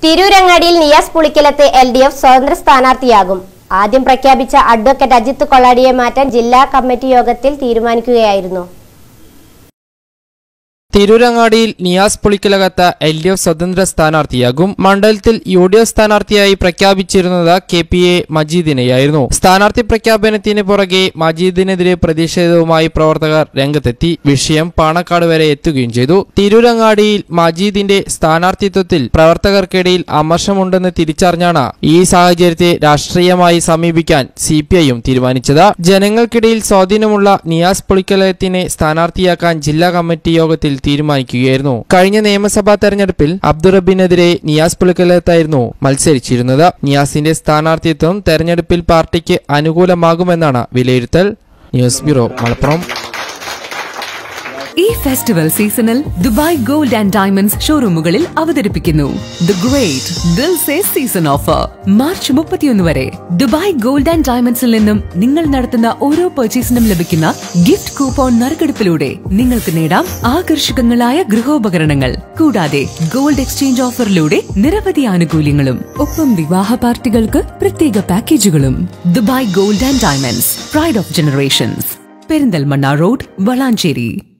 തിരൂരങ്ങാടിയിൽ Niyas Pulikkalath L D F സ്വതന്ത്ര സ്ഥാനാർത്ഥിയാകും ആദ്യം പ്രഖ്യാപിച്ച അഡ്വക്കേറ്റ് അജിത്ത് കൊള്ളാടിയെ മാറ്റാൻ ജില്ലാ കമ്മിറ്റി യോഗത്തിൽ തീരുമാനിക്കുകയായിരുന്നു തിരൂരങ്ങാടിയിൽ Niyas Pulikkalakath L D F സ്വതന്ത്ര സ്ഥാനാർത്ഥിയാകും മണ്ഡലത്തിൽ യു ഡി എഫ് സ്ഥാനാർത്ഥിയായി പ്രഖ്യാപിച്ചിരുന്നത് കെ പി എ മജീദിനെയായിരുന്നു സ്ഥാനാർത്ഥി പ്രഖ്യാപനത്തിന് പുറകെ മജീദിനെതിരെ പ്രതിഷേധവുമായി പ്രവർത്തകർ രംഗത്തെത്തി വിഷയം പാണക്കാട് വരെ എത്തുകയും ചെയ്തു തിരൂരങ്ങാടിയിൽ മജീദിന്റെ സ്ഥാനാർത്ഥിത്വത്തിൽ പ്രവർത്തകർക്കിടയിൽ അമർഷമുണ്ടെന്ന് തിരിച്ചറിഞ്ഞാണ് ഈ സാഹചര്യത്തെ രാഷ്ട്രീയമായി സമീപിക്കാൻ സി പി ഐയും തീരുമാനിച്ചത് ജനങ്ങൾക്കിടയിൽ സ്വാധീനമുള്ള നിയാസ് പുളിക്കലത്തിനെ സ്ഥാനാർത്ഥിയാക്കാൻ ജില്ലാ കമ്മിറ്റി യോഗത്തിൽ തീരുമാനിക്കുകയായിരുന്നു കഴിഞ്ഞ നിയമസഭാ തെരഞ്ഞെടുപ്പിൽ അബ്ദുറബിനെതിരെ നിയാസ് പുളിക്കലത്തായിരുന്നു മത്സരിച്ചിരുന്നത് നിയാസിന്റെ സ്ഥാനാർത്ഥിത്വം തെരഞ്ഞെടുപ്പിൽ പാർട്ടിക്ക് അനുകൂലമാകുമെന്നാണ് വിലയിരുത്തൽ ന്യൂസ് ബ്യൂറോ മലപ്പുറം ഈ ഫെസ്റ്റിവൽ സീസണിൽ ദുബായ് ഗോൾഡ് ആൻഡ് ഡയമണ്ട്സ് ഷോറൂമുകളിൽ അവതരിപ്പിക്കുന്നു the great Dil Se season offer March മുപ്പത്തിയൊന്ന് വരെ ദുബായ് ഗോൾഡ് ആൻഡ് ഡയമണ്ട്സിൽ നിന്നും നിങ്ങൾ നടത്തുന്ന ഓരോ പർച്ചേസിനും ലഭിക്കുന്ന ഗിഫ്റ്റ് കൂപ്പൺ നറുക്കെടുപ്പിലൂടെ നിങ്ങൾക്ക് നേടാം ആകർഷകങ്ങളായ ഗൃഹോപകരണങ്ങൾ കൂടാതെ ഗോൾഡ് എക്സ്ചേഞ്ച് ഓഫറിലൂടെ നിരവധി ആനുകൂല്യങ്ങളും ഒപ്പം വിവാഹ പാർട്ടികൾക്ക് പ്രത്യേക പാക്കേജുകളും Dubai gold and diamonds pride of generations Perinthalmanna road Valanchery